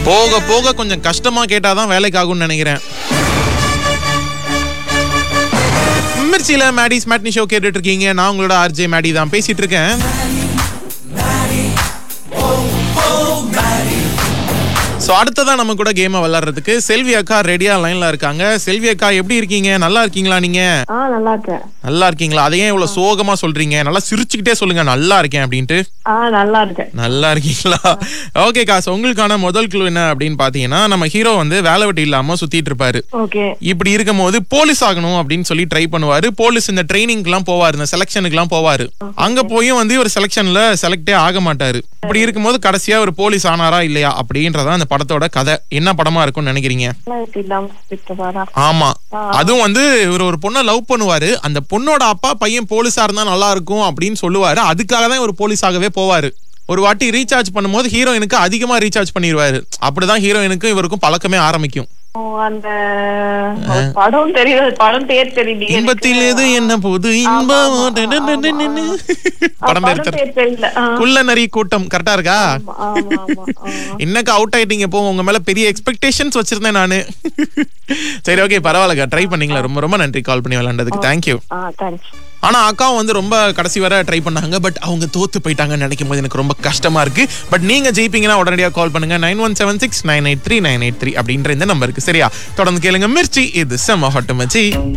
போக போக கொஞ்சம் கஷ்டமா கேட்டாதான் வேலைக்கு ஆகும்னு நினைக்கிறேன் மிர்ச்சியில மேடிஸ் மேட்னி ஷோ கேட்டுட்டு இருக்கீங்க நான் உங்களோட ஆர்ஜே மேடி தான் பேசிட்டு இருக்கேன் ஸோ அடுத்ததான் நம்ம கூட கேமை விளையாடுறதுக்கு செல்வி அக்கா ரெடியா லைன்ல இருக்காங்க செல்வி அக்கா எப்படி இருக்கீங்க நல்லா இருக்கீங்களா நீங்க ஆ நல்லா இருக்கேன் நல்லா இருக்கீங்களா அதையே இவ்வளவு சோகமா சொல்றீங்க நல்லா சிரிச்சுக்கிட்டே சொல்லுங்க நல்லா இருக்கேன் அப்படின்ட்டு ஆ நல்லா இருக்கேன் நல்லா இருக்கீங்களா ஓகே காசு உங்களுக்கான முதல் குழு என்ன அப்படின்னு பாத்தீங்கன்னா நம்ம ஹீரோ வந்து வேலை வெட்டி இல்லாம சுத்திட்டு இருப்பாரு ஓகே இப்படி இருக்கும்போது போலீஸ் ஆகணும் அப்படின்னு சொல்லி ட்ரை பண்ணுவாரு போலீஸ் இந்த ட்ரைனிங்க்கு எல்லாம் போவாரு இந்த செலக்ஷனுக்கு எல்லாம் போவாரு அங்க போயும் வந்து ஒரு செலக்ஷன்ல செலக்டே ஆக மாட்டாரு இப்படி இருக்கும்போது கடைசியா ஒரு போலீஸ் ஆனாரா இல்லையா அப்படின்றதான் அந்த படத்தோட கதை என்ன படமா இருக்கும்னு நினைக்கிறீங்க வேலைக்கு இல்லாம விட்டுவாரா ஆமா அதுவும் வந்து இவர் ஒரு பொண்ணை லவ் பண்ணுவாரு அந்த பொண்ணோட அப்பா பையன் போலீஸா இருந்தா நல்லா இருக்கும் அப்படின்னு சொல்லுவாரு அதுக்காக தான் ஒரு போலீஸாகவே போவாரு ஒரு வாட்டி ரீசார்ஜ் பண்ணும்போது ஹீரோயினுக்கு அதிகமா ரீசார்ஜ் பண்ணிடுவாரு அப்படிதான் ஹீரோயினுக்கும் இவருக்கும் பழக்கமே ஆரம்பிக்கும் ஓ, அந்த ஒரு படம் தெரியுது படம் பேர் தெரியல இன்பத்தில் எது என்ன போது இன்பம் டடடடடடன்னு. படம் பேர் தெரியல. பேர் தெரியல ஆ, குள்ள நரி கூட்டம் கரெக்டா இருக்கா ஆமா, ஆமா, ஆமா, ஆமா. இன்னக்கு அவுட் ஆயிட்டீங்க போ உங்க மேல பெரிய எக்ஸ்பெக்டேஷன்ஸ் வச்சிருந்தேன் நானு சரி ஓகே பரவாயில்லக்கா ட்ரை பண்ணீங்களா ரொம்ப ரொம்ப நன்றி கால் பண்ணி விளையாண்டதுக்கு தேங்க்யூ ஆ தேங்க்ஸ் ஆனா அக்காவும் வந்து ரொம்ப கடைசி வரை ட்ரை பண்ணாங்க பட் அவங்க தோத்து போயிட்டாங்கன்னு நினைக்கும் போது எனக்கு ரொம்ப கஷ்டமா இருக்கு பட் நீங்க ஜெயிப்பீங்கன்னா உடனடியாக கால் பண்ணுங்க nine one seven six nine eight three nine eight three அப்படின்ற இந்த நம்பருக்கு சரியா தொடர்ந்து கேளுங்க மிர்ச்சி இது செம்ம ஹாட்டு மச்சி